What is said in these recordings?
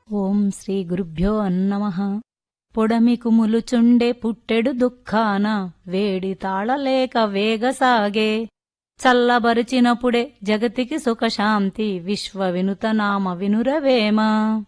ఓం శ్రీ గురుభ్యో అన్నమ పొడమి కుములుచుండే పుట్టెడు దుఃఖాన వేడి తాళలేక వేగసాగే చల్లబరిచినప్పుడే జగతికి సుఖశాంతి విశ్వ వినుత నామ వినురవేమ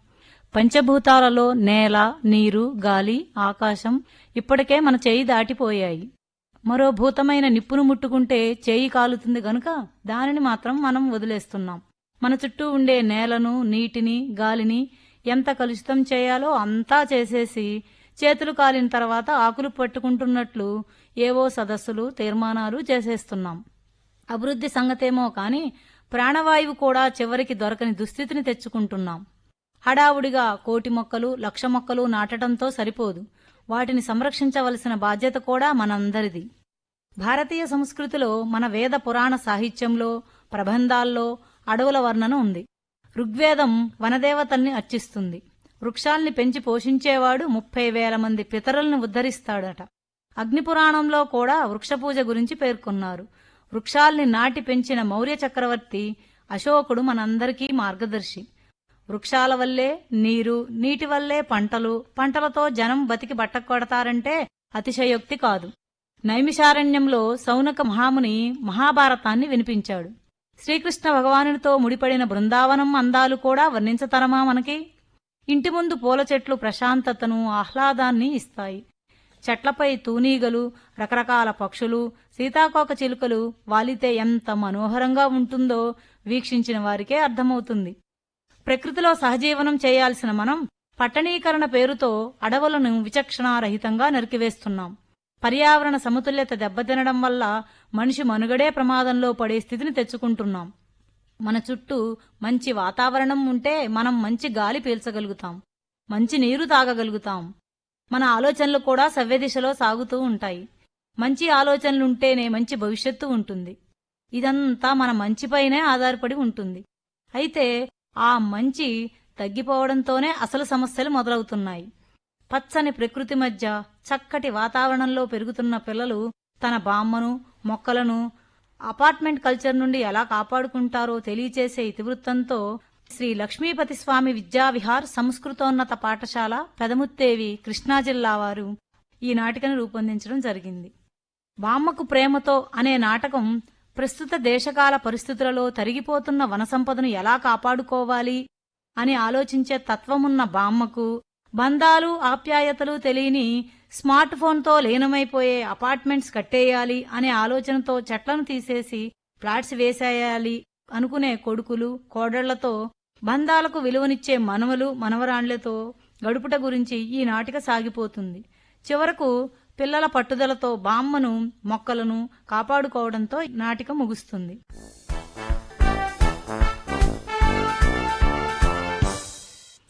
పంచభూతాలలో నేల నీరు గాలి ఆకాశం ఇప్పటికే మన చేయి దాటిపోయాయి మరో భూతమైన నిప్పును ముట్టుకుంటే చేయి కాలుతుంది గనుక దానిని మాత్రం మనం వదిలేస్తున్నాం మన చుట్టూ ఉండే నేలను నీటిని గాలిని ఎంత కలుషితం చేయాలో అంతా చేసేసి చేతులు కాలిన తర్వాత ఆకులు పట్టుకుంటున్నట్లు ఏవో సదస్సులు తీర్మానాలు చేసేస్తున్నాం అభివృద్ధి సంగతేమో కాని ప్రాణవాయువు కూడా చివరికి దొరకని దుస్థితిని తెచ్చుకుంటున్నాం హడావుడిగా కోటి మొక్కలు లక్ష మొక్కలు నాటడంతో సరిపోదు వాటిని సంరక్షించవలసిన బాధ్యత కూడా మనందరిది భారతీయ సంస్కృతిలో మన వేద పురాణ సాహిత్యంలో ప్రబంధాల్లో అడవుల వర్ణన ఉంది ఋగ్వేదం వనదేవతల్ని అర్చిస్తుంది వృక్షాల్ని పెంచి పోషించేవాడు ముప్పై వేల మంది పితరుల్ని ఉద్ధరిస్తాడట అగ్నిపురాణంలో కూడా వృక్షపూజ గురించి పేర్కొన్నారు వృక్షాల్ని నాటి పెంచిన మౌర్య చక్రవర్తి అశోకుడు మనందరికీ మార్గదర్శి వృక్షాల వల్లే నీరు నీటి వల్లే పంటలు పంటలతో జనం బతికి బట్టకొడతారంటే అతిశయోక్తి కాదు నైమిషారణ్యంలో సౌనక మహాముని మహాభారతాన్ని వినిపించాడు శ్రీకృష్ణ భగవానునితో ముడిపడిన బృందావనం అందాలు కూడా వర్ణించతరమా మనకి ఇంటి ముందు పూల చెట్లు ప్రశాంతతను ఆహ్లాదాన్ని ఇస్తాయి చెట్లపై తూనీగలు రకరకాల పక్షులు సీతాకోక చిలుకలు వాలితే ఎంత మనోహరంగా ఉంటుందో వీక్షించిన వారికే అర్థమవుతుంది ప్రకృతిలో సహజీవనం చేయాల్సిన మనం పట్టణీకరణ పేరుతో అడవులను విచక్షణారహితంగా నరికివేస్తున్నాం పర్యావరణ సమతుల్యత దెబ్బతినడం వల్ల మనిషి మనుగడే ప్రమాదంలో పడే స్థితిని తెచ్చుకుంటున్నాం మన చుట్టూ మంచి వాతావరణం ఉంటే మనం మంచి గాలి పీల్చగలుగుతాం మంచి నీరు తాగగలుగుతాం మన ఆలోచనలు కూడా సవ్య దిశలో సాగుతూ ఉంటాయి మంచి ఆలోచనలుంటేనే మంచి భవిష్యత్తు ఉంటుంది ఇదంతా మన మంచిపైనే ఆధారపడి ఉంటుంది అయితే ఆ మంచి తగ్గిపోవడంతోనే అసలు సమస్యలు మొదలవుతున్నాయి పచ్చని ప్రకృతి మధ్య చక్కటి వాతావరణంలో పెరుగుతున్న పిల్లలు తన బామ్మను మొక్కలను అపార్ట్మెంట్ కల్చర్ నుండి ఎలా కాపాడుకుంటారో తెలియచేసే ఇతివృత్తంతో శ్రీ లక్ష్మీపతి స్వామి విద్యావిహార్ సంస్కృతోన్నత పాఠశాల పెదముత్తేవి కృష్ణా జిల్లా వారు ఈ నాటికను రూపొందించడం జరిగింది బామ్మకు ప్రేమతో అనే నాటకం ప్రస్తుత దేశకాల పరిస్థితులలో తరిగిపోతున్న వనసంపదను ఎలా కాపాడుకోవాలి అని ఆలోచించే తత్వమున్న బామ్మకు బంధాలు ఆప్యాయతలు తెలియని స్మార్ట్ ఫోన్తో లీనమైపోయే అపార్ట్మెంట్స్ కట్టేయాలి అనే ఆలోచనతో చెట్లను తీసేసి ఫ్లాట్స్ వేసేయాలి అనుకునే కొడుకులు కోడళ్లతో బంధాలకు విలువనిచ్చే మనవలు మనవరాండ్లతో గడుపుట గురించి ఈ నాటిక సాగిపోతుంది చివరకు పిల్లల పట్టుదలతో బామ్మను మొక్కలను కాపాడుకోవడంతో నాటిక ముగుస్తుంది